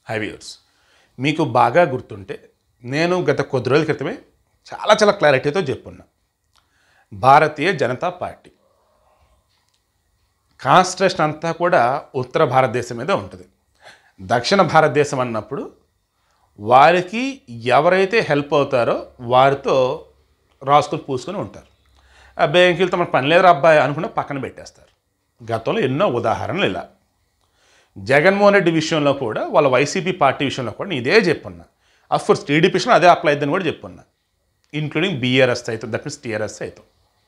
హైవ్యూర్స్ మీకు బాగా గుర్తుంటే నేను గత కొద్ది రోజుల క్రితమే చాలా చాలా క్లారిటీతో చెప్పున్నా భారతీయ జనతా పార్టీ కాన్స్ట్రేషన్ అంతా కూడా ఉత్తర భారతదేశం మీద ఉంటుంది దక్షిణ భారతదేశం అన్నప్పుడు వారికి ఎవరైతే హెల్ప్ అవుతారో వారితో రాసుకొని పూసుకొని ఉంటారు అబ్బాయి ఇంకెళ్తే మన పని లేదురా అబ్బాయి అనుకున్న పక్కన పెట్టేస్తారు గతంలో ఎన్నో ఉదాహరణలు ఇలా జగన్మోహన్ రెడ్డి విషయంలో కూడా వాళ్ళ వైసీపీ పార్టీ విషయంలో కూడా నేను ఇదే చెప్పున్నా అఫ్కోర్స్ టీడీపీ విషయంలో అదే అప్లై అయిందని కూడా చెప్పున్నా ఇంక్లూడింగ్ బీఆర్ఎస్ అయితే దట్ మీన్స్ టీఆర్ఎస్ అయితే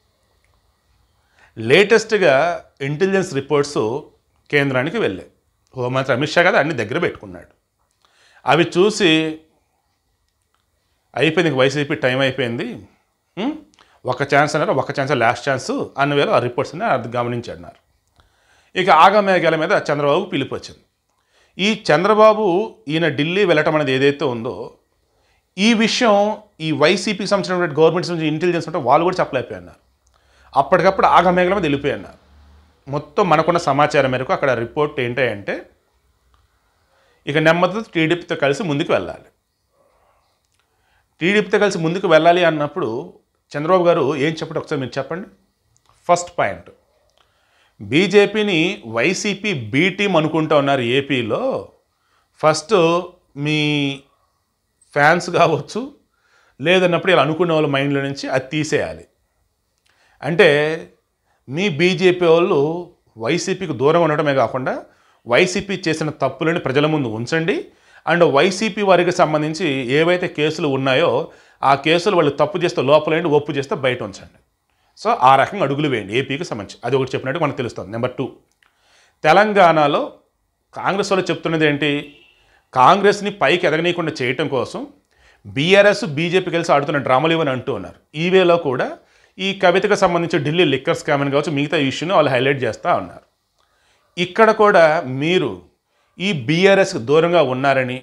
లేటెస్ట్గా ఇంటెలిజెన్స్ రిపోర్ట్స్ కేంద్రానికి వెళ్ళాయి హోంమంత్రి అమిత్ షా కదా అన్ని దగ్గర పెట్టుకున్నాడు అవి చూసి అయిపోయింది ఇంక వైసీపీ టైం అయిపోయింది ఉం? ఒక ఛాన్స్ అన్నారు ఒక ఛాన్స్ లాస్ట్ ఛాన్స్ అన్న వేళ ఆ రిపోర్ట్స్ అది గమనించి అన్నారు ఇక ఆగమేఘాల మీద చంద్రబాబు పిలుపు వచ్చింది ఈ చంద్రబాబు ఈయన ఢిల్లీ వెళ్ళటం అనేది ఏదైతే ఉందో ఈ విషయం ఈ వైసీపీకి సంబంధించిన గవర్నమెంట్ సంబంధించిన ఇంటెలిజెన్స్ ఉంటే వాళ్ళు కూడా చెప్పలేకపోయినారు అప్పటికప్పుడు ఆగమేఘాల మీద వెళ్ళిపోయినారు మొత్తం మనకున్న సమాచారం మేరకు అక్కడ రిపోర్ట్ ఏంటంటే ఇక నెమ్మదితో టీడీపీతో కలిసి ముందుకు వెళ్ళాలి టీడీపీతో కలిసి ముందుకు వెళ్ళాలి అన్నప్పుడు చంద్రబాబు గారు ఏం చెప్పండి ఒకసారి మీరు చెప్పండి ఫస్ట్ పాయింట్ బీజేపీని వైసీపీ బీ టీం అనుకుంటా ఉన్నారు ఏపీలో ఫస్ట్ మీ ఫ్యాన్స్ కావచ్చు లేదన్నప్పుడు ఇలా అనుకునే వాళ్ళ మైండ్లో నుంచి అది తీసేయాలి అంటే మీ బీజేపీ వాళ్ళు వైసీపీకి దూరంగా ఉండటమే కాకుండా వైసీపీ చేసిన తప్పులని ప్రజల ముందు ఉంచండి అండ్ వైసీపీ వారికి సంబంధించి ఏవైతే కేసులు ఉన్నాయో ఆ కేసులు వాళ్ళు తప్పు చేస్తే లోపలండి ఒప్పు చేస్తే బయట ఉంచండి సో ఆ రకంగా అడుగులు వేయండి ఏపీకి సంబంధించి అది ఒకటి చెప్పినట్టు మనకు తెలుస్తుంది నెంబర్ టూ తెలంగాణలో కాంగ్రెస్ వాళ్ళు చెప్తున్నది ఏంటి కాంగ్రెస్ని పైకి ఎదగనీయకుండా చేయటం కోసం బీఆర్ఎస్ బీజేపీ కలిసి ఆడుతున్న డ్రామాలు ఇవని అంటూ ఉన్నారు ఈ వేలో కూడా ఈ కవితకు సంబంధించి ఢిల్లీ లిక్కర్ స్కామ్ అని కావచ్చు మిగతా ఇష్యూని వాళ్ళు హైలైట్ చేస్తూ ఉన్నారు ఇక్కడ కూడా మీరు ఈ బీఆర్ఎస్కి దూరంగా ఉన్నారని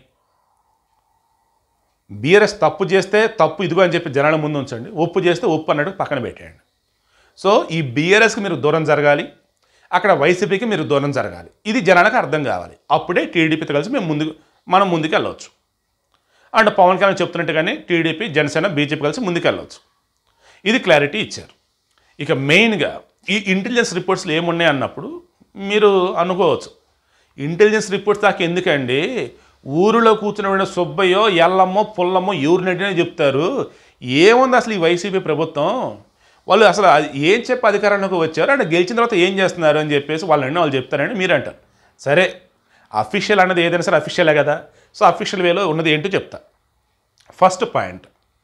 బీఆర్ఎస్ తప్పు చేస్తే తప్పు ఇదిగో అని చెప్పి జనాల ముందు ఉంచండి ఒప్పు చేస్తే ఒప్పు అన్నట్టు పక్కన పెట్టేయండి సో ఈ బీఆర్ఎస్కి మీరు దూరం జరగాలి అక్కడ వైసీపీకి మీరు దూరం జరగాలి ఇది జనానికి అర్థం కావాలి అప్పుడే టీడీపీతో కలిసి మేము ముందుకు మనం ముందుకు వెళ్ళవచ్చు అండ్ పవన్ కళ్యాణ్ చెప్తున్నట్టుగానే టీడీపీ జనసేన బీజేపీ కలిసి ముందుకు వెళ్ళవచ్చు ఇది క్లారిటీ ఇచ్చారు ఇక మెయిన్గా ఈ ఇంటెలిజెన్స్ రిపోర్ట్స్లో ఏమున్నాయి అన్నప్పుడు మీరు అనుకోవచ్చు ఇంటెలిజెన్స్ రిపోర్ట్స్ దాకా ఎందుకండి ఊరిలో కూర్చున్న సుబ్బయ్యో ఎల్లమ్మో పుల్లమ్మో ఎవరినట్టినే చెప్తారు ఏముంది అసలు ఈ వైసీపీ ప్రభుత్వం వాళ్ళు అసలు అది ఏం చెప్పి అధికారంలోకి వచ్చారు అంటే గెలిచిన తర్వాత ఏం చేస్తున్నారు అని చెప్పేసి వాళ్ళని వాళ్ళు చెప్తారని మీరు అంటారు సరే అఫీషియల్ అన్నది ఏదైనా సరే అఫీషియలే కదా సో అఫీషియల్ వేలో ఉన్నది ఏంటో చెప్తా ఫస్ట్ పాయింట్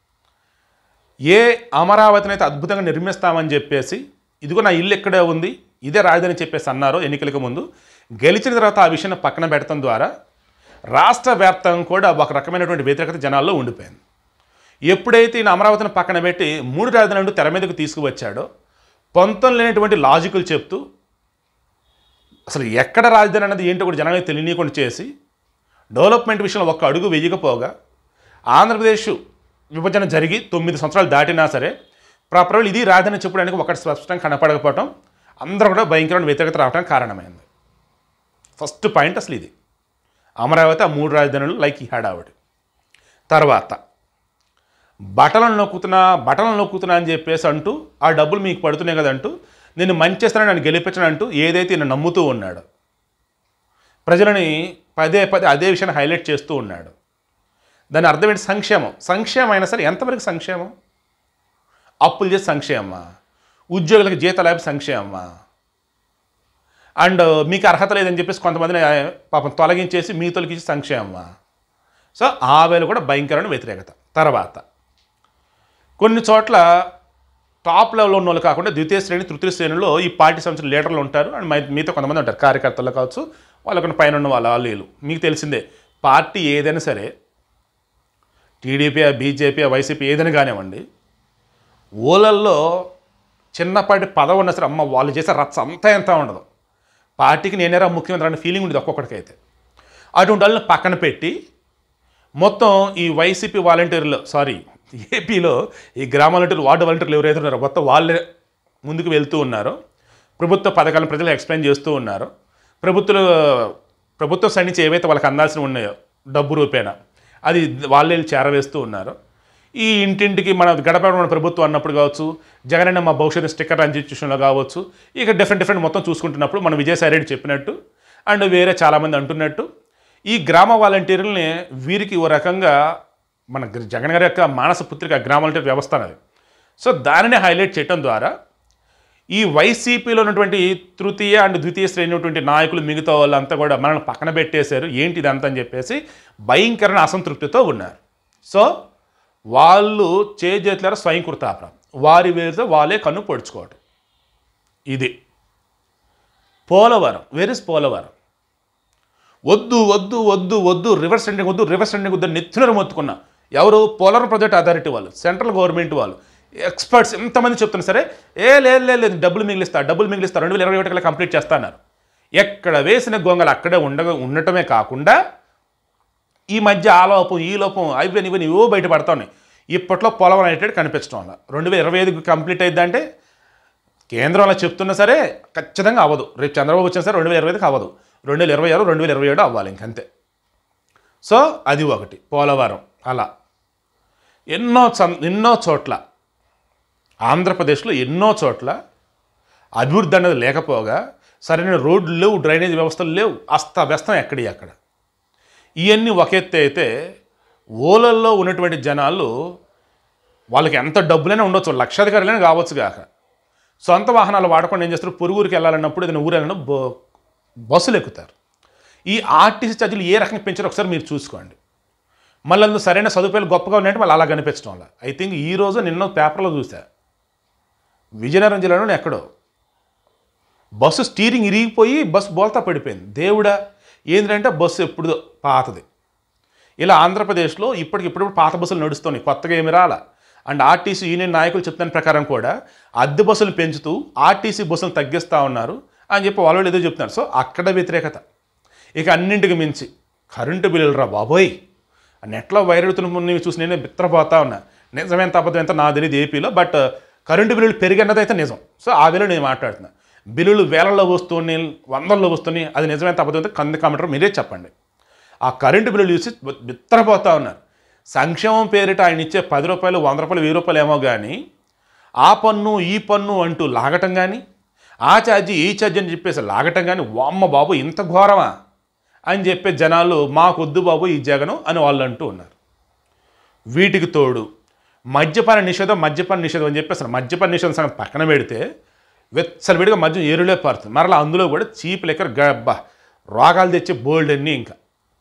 ఏ అమరావతిని అయితే అద్భుతంగా నిర్మిస్తామని చెప్పేసి ఇదిగో నా ఇల్లు ఎక్కడే ఉంది ఇదే రాజధాని చెప్పేసి అన్నారు ఎన్నికలకు ముందు గెలిచిన తర్వాత ఆ విషయాన్ని పక్కన పెడతాం ద్వారా రాష్ట్ర వ్యాప్తంగా కూడా ఒక రకమైనటువంటి వ్యతిరేకత జనాల్లో ఉండిపోయింది ఎప్పుడైతే ఈయన అమరావతిని పక్కన పెట్టి మూడు రాజధానులు తెర మీదకు తీసుకువచ్చాడో పొంతం లేనటువంటి లాజికల్ చెప్తూ అసలు ఎక్కడ రాజధాని అన్నది ఏంటో కూడా జనానికి తెలియనీయకుండా చేసి డెవలప్మెంట్ విషయంలో ఒక్క అడుగు వేయకపోగా ఆంధ్రప్రదేశ్ విభజన జరిగి తొమ్మిది సంవత్సరాలు దాటినా సరే ప్రాపర్ ఇది రాజధాని చెప్పడానికి ఒకటి స్పష్టంగా కనపడకపోవటం అందరూ కూడా భయంకరమైన వ్యతిరేకత రావడానికి కారణమైంది ఫస్ట్ పాయింట్ అసలు ఇది అమరావతి ఆ మూడు రాజధానులు లైక్ ఈ హడావుడి తర్వాత బట్టలను నొక్కుతున్నా బట్టలను నొక్కుతున్నా అని చెప్పేసి అంటూ ఆ డబ్బులు మీకు పడుతున్నాయి కదంటూ నేను మంచి చేస్తానని నన్ను గెలిపించను అంటూ ఏదైతే ఈయన నమ్ముతూ ఉన్నాడో ప్రజలని పదే పదే అదే విషయాన్ని హైలైట్ చేస్తూ ఉన్నాడు దాని అర్థం ఏంటి సంక్షేమం సంక్షేమం అయినా సరే ఎంతవరకు సంక్షేమం అప్పులు చేసి సంక్షేమమా ఉద్యోగులకు జీతాలు ఆపి సంక్షేమమా అండ్ మీకు అర్హత లేదని చెప్పేసి కొంతమందిని ఆ, పాపం తొలగించేసి మీ తొలగించి సంక్షేమమా సో ఆ వేళ కూడా భయంకరమైన వ్యతిరేకత తర్వాత కొన్ని చోట్ల టాప్ లెవెల్లో ఉన్న వాళ్ళు కాకుండా ద్వితీయ శ్రేణి తృతీయ శ్రేణిలో ఈ పార్టీ సంబంధించిన లీడర్లు ఉంటారు అండ్ మై- మీతో కొంతమంది ఉంటారు కార్యకర్తలు కావచ్చు వాళ్ళకున్న పైన ఉన్న వాళ్ళ వాళ్ళు వీళ్ళు. మీకు తెలిసిందే పార్టీ ఏదైనా సరే టీడీపీ బీజేపీ వైసీపీ ఏదైనా కానివ్వండి ఊళ్ళల్లో చిన్నపాటి పదవి ఉన్నా సరే అమ్మ వాళ్ళు చేసే రచ్చ అంతా ఎంత ఉండదు పార్టీకి నేనేరా ముఖ్యమంత్రి అనే ఫీలింగ్ ఉండేది ఒక్కొక్కడికైతే అటువంటి వాళ్ళని పక్కన పెట్టి మొత్తం ఈ వైసీపీ వాలంటీర్లు సారీ ఏపీలో ఈ గ్రామ వాలంటీర్లు వార్డు వాలంటీర్లు ఎవరైతే ఉన్నారో మొత్తం వాళ్ళే ముందుకు వెళ్తూ ఉన్నారో ప్రభుత్వ పథకాలను ప్రజలు ఎక్స్ప్లెయిన్ చేస్తూ ఉన్నారు ప్రభుత్వ ప్రభుత్వం సైడ్ నుంచి ఏవైతే వాళ్ళకి అందాల్సినవి ఉన్నాయో డబ్బు రూపేణా అది వాళ్ళే వెళ్ళి చేరవేస్తూ ఉన్నారు ఈ ఇంటింటికి మన గడప మన ప్రభుత్వం అన్నప్పుడు కావచ్చు జగనన్న మా భవిష్యత్తు స్టిక్కర్ అందించడంలో కావచ్చు ఇక డిఫరెంట్ డిఫరెంట్ మొత్తం చూసుకుంటున్నప్పుడు మన విజయసాయి రెడ్డి చెప్పినట్టు అండ్ వేరే చాలామంది అంటున్నట్టు ఈ గ్రామ వాలంటీర్లని వీరికి ఓ రకంగా మన గ- జగన్ గారి యొక్క మానస పుత్రిక గ్రామ వాలంటీర్ వ్యవస్థ అనేది సో దానిని హైలైట్ చేయడం ద్వారా ఈ వైసీపీలో ఉన్నటువంటి తృతీయ అండ్ ద్వితీయ శ్రేణి ఉన్నటువంటి నాయకులు మిగతా వాళ్ళంతా కూడా మనల్ని పక్కన పెట్టేశారు ఏంటి ఇదంతా అని చెప్పేసి భయంకరమైన అసంతృప్తితో ఉన్నారు సో వాళ్ళు చేజేతులారా స్వయంకృతాపరం వారి వేరుతో వాళ్ళే కన్ను పొడుచుకోవటం ఇది పోలవరం వేర్ ఇస్ పోలవరం వద్దు వద్దు వద్దు వద్దు రివర్స్ ఎండింగ్ వద్దు రివర్స్ ఎండింగ్ వద్దు నెత్తిన మొత్తుకున్నా ఎవరు పోలవరం ప్రాజెక్ట్ అథారిటీ వాళ్ళు సెంట్రల్ గవర్నమెంట్ వాళ్ళు ఎక్స్పర్ట్స్ ఎంతమంది చెప్తున్నా సరే ఏ లేదు లేదు లేదు డబ్బులు మిగిలిస్తా డబ్బులు మిగిలిస్తా రెండు వేల ఇరవై ఒకటి కల్లా కంప్లీట్ చేస్తా అన్నారు ఎక్కడ వేసిన గొంగలు అక్కడే ఉండగా ఉండటమే కాకుండా ఈ మధ్య ఆ లోపం ఈ లోపం అయిపోయిన ఇవన్నీ ఇవో బయటపడతా ఉన్నాయి ఇప్పట్లో పోలవరం అనేటట్టు కనిపించడం వల్ల రెండు వేల ఇరవై ఐదుకి కంప్లీట్ అయిందంటే కేంద్రం అలా చెప్తున్నా సరే ఖచ్చితంగా అవ్వదు రేపు చంద్రబాబు వచ్చినా సరే రెండు వేల ఇరవై ఐదుకి అవ్వదు రెండు వేల ఇరవై ఆరు రెండు వేల ఇరవై ఏడు అవ్వాలి ఇంకంతే సో అది ఒకటి పోలవరం అలా ఎన్నో సం- ఎన్నో చోట్ల ఆంధ్రప్రదేశ్లో ఎన్నో చోట్ల అభివృద్ధి అనేది లేకపోగా సరైన రోడ్లు లేవు డ్రైనేజ్ వ్యవస్థలు లేవు అస్తవ్యస్తం ఎక్కడి అక్కడ ఇవన్నీ ఒక ఎత్తు అయితే ఓలల్లో ఉన్నటువంటి జనాలు వాళ్ళకి ఎంత డబ్బులైనా ఉండొచ్చు లక్షాధికారులైనా కావచ్చు కాక సొంత వాహనాలు వాడకుండా ఏం చేస్తారు పొరుగురికి వెళ్ళాలన్నప్పుడు ఏదైనా ఊరు వెళ్ళిన బో బస్సులు ఎక్కుతారు ఈ ఆర్టీసీ ఛార్జీలు ఏ రకంగా పెంచారో ఒకసారి మీరు చూసుకోండి మళ్ళీ అందులో సరైన సదుపాయాలు గొప్పగా ఉన్నాయంటే వాళ్ళు అలా కనిపించడం వల్ల ఐ థింక్ ఈ రోజు నిన్న పేపర్లో చూసా విజయనగరం జిల్లాలో ఎక్కడో బస్సు స్టీరింగ్ ఇరిగిపోయి బస్సు బోల్తా పడిపోయింది దేవుడా ఏంటంటే బస్సు ఎప్పుడు పాతది ఇలా ఆంధ్రప్రదేశ్లో ఇప్పటికిప్పుడు పాత బస్సులు నడుస్తున్నాయి కొత్తగా ఏమి రాలా అండ్ ఆర్టీసీ యూనియన్ నాయకులు చెప్తున్న ప్రకారం కూడా అద్దె బస్సులు పెంచుతూ ఆర్టీసీ బస్సులు తగ్గిస్తూ ఉన్నారు అని చెప్పి వాళ్ళు వాళ్ళు ఏదో చెప్తున్నారు సో అక్కడ వ్యతిరేకత ఇక అన్నింటికి మించి కరెంటు బిల్లులు రా బాబోయ్ ఆ నెట్లో వైరడుతున్న చూసి నేను బిత్రపోతా ఉన్నా నిజమేంత అబద్ధం ఎంత నా తెలియదు ఏపీలో బట్ కరెంటు బిల్లులు పెరిగినది అయితే నిజం సో ఆ వేలో నేను మాట్లాడుతున్నా బిల్లులు వేలల్లో వస్తున్నాయి వందల్లో వస్తున్నాయి అది నిజమేంత అబద్ధం అయితే కంది కామెంటర్ మీరే చెప్పండి ఆ కరెంటు బిల్లులు చూసి బి- బిత్తరపోతా ఉన్నారు సంక్షేమం పేరిట ఆయన ఇచ్చే పది రూపాయలు వంద రూపాయలు వెయ్యి రూపాయలు ఏమో కానీ ఆ పన్ను ఈ పన్ను అంటూ లాగటం కానీ ఆ ఛార్జీ ఈ ఛార్జీ అని చెప్పేసి లాగటం కానీ వామ్మ బాబు ఇంత ఘోరమా అని చెప్పే జనాలు మాకొద్దు బాబు ఈ జగను అని వాళ్ళు అంటూ ఉన్నారు వీటికి తోడు మద్యపాన నిషేధం మద్యపాన నిషేధం అని చెప్పేసి మద్యపాన నిషేధం సంగతి పక్కన పెడితే విడిగా మద్యం ఏరులే పారుతుంది మరలా అందులో కూడా చీప్ లెక్కర్ గబ్బా రోగాలు తెచ్చే బోల్డ్ అన్నీ ఇంకా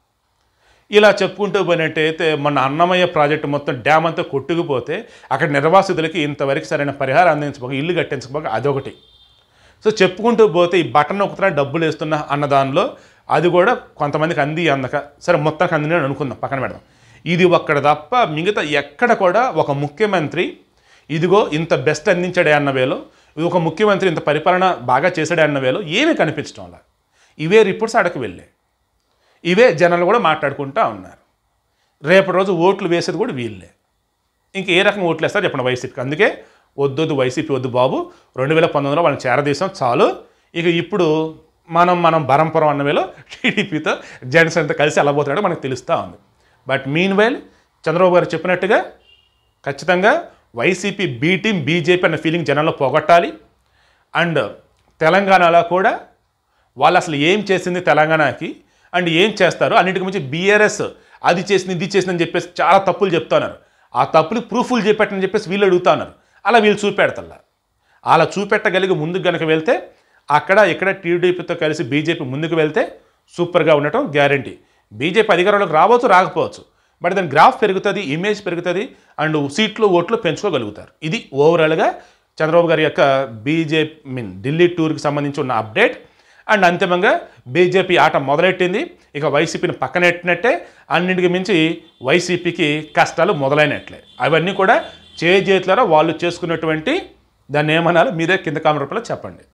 ఇలా చెప్పుకుంటూ పోయినట్టయితే మన అన్నమయ్య ప్రాజెక్టు మొత్తం డ్యామ్ అంతా కొట్టుకుపోతే అక్కడ నిర్వాసితులకి ఇంతవరకు సరైన పరిహారం అందించబోక ఇల్లు కట్టించబోక అదొకటి సో చెప్పుకుంటూ పోతే ఈ బటన్ నొక్కుతున్నా డబ్బులు వేస్తున్నా అన్న దానిలో అది కూడా కొంతమందికి అంది అందక సరే మొత్తానికి అందిన అనుకుందాం పక్కన పెడదాం ఇది ఒక్కడ తప్ప మిగతా ఎక్కడ కూడా ఒక ముఖ్యమంత్రి ఇదిగో ఇంత బెస్ట్ అందించాడే అన్న వేలో ఇది ఒక ముఖ్యమంత్రి ఇంత పరిపాలన బాగా చేశాడే అన్న వేలో ఏమీ కనిపించడం అలా ఇవే రిపోర్ట్స్ అడగ వెళ్ళాయి ఇవే జనాలు కూడా మాట్లాడుకుంటా ఉన్నారు రేపటి రోజు ఓట్లు వేసేది కూడా వీళ్ళే ఇంక ఏ రకంగా ఓట్లు వేస్తారు చెప్పండి వైసీపీకి అందుకే వద్దొద్దు వైసీపీ వద్దు బాబు రెండు వేల పంతొమ్మిదిలో వాళ్ళని చేరదీసాం చాలు ఇక ఇప్పుడు మనం మనం బరంపురం అన్న వేలో టీడీపీతో జనసేనతో కలిసి వెళ్ళబోతున్నాడో మనకు తెలుస్తూ ఉంది బట్ మీన్ వైల్ చంద్రబాబు గారు చెప్పినట్టుగా ఖచ్చితంగా వైసీపీ బీ టీం బీజేపీ అన్న ఫీలింగ్ జనాల్లో పోగొట్టాలి అండ్ తెలంగాణలో కూడా వాళ్ళు అసలు ఏం చేసింది తెలంగాణకి అండ్ ఏం చేస్తారు అన్నిటికి మించి బీఆర్ఎస్ అది చేసింది ఇది చేసిందని చెప్పేసి చాలా తప్పులు చెప్తున్నారు ఆ తప్పులు ప్రూఫ్లు చెప్పేటని చెప్పేసి వీళ్ళు అడుగుతున్నారు అలా వీళ్ళు చూపెడతల్లా అలా చూపెట్టగలిగి ముందుకు గనక వెళ్తే అక్కడ ఇక్కడ టీడీపీతో కలిసి బీజేపీ ముందుకు వెళ్తే సూపర్గా ఉండటం గ్యారంటీ బీజేపీ అధికారంలోకి రావచ్చు రాకపోవచ్చు బట్ దాని గ్రాఫ్ పెరుగుతుంది ఇమేజ్ పెరుగుతుంది అండ్ సీట్లు ఓట్లు పెంచుకోగలుగుతారు ఇది ఓవరాల్గా చంద్రబాబు గారి యొక్క బీజేపీ మీన్ ఢిల్లీ టూర్కి సంబంధించి ఉన్న అప్డేట్ అండ్ అంతిమంగా బీజేపీ ఆట మొదలెట్టింది ఇక వైసీపీని పక్కనెట్టినట్టే అన్నింటికి మించి వైసీపీకి కష్టాలు మొదలైనట్లే అవన్నీ కూడా చేజేతులారా వాళ్ళు చేసుకున్నటువంటి దాన్ని ఏమనాలో మీరే కింద కామెంట్ రూపంలో చెప్పండి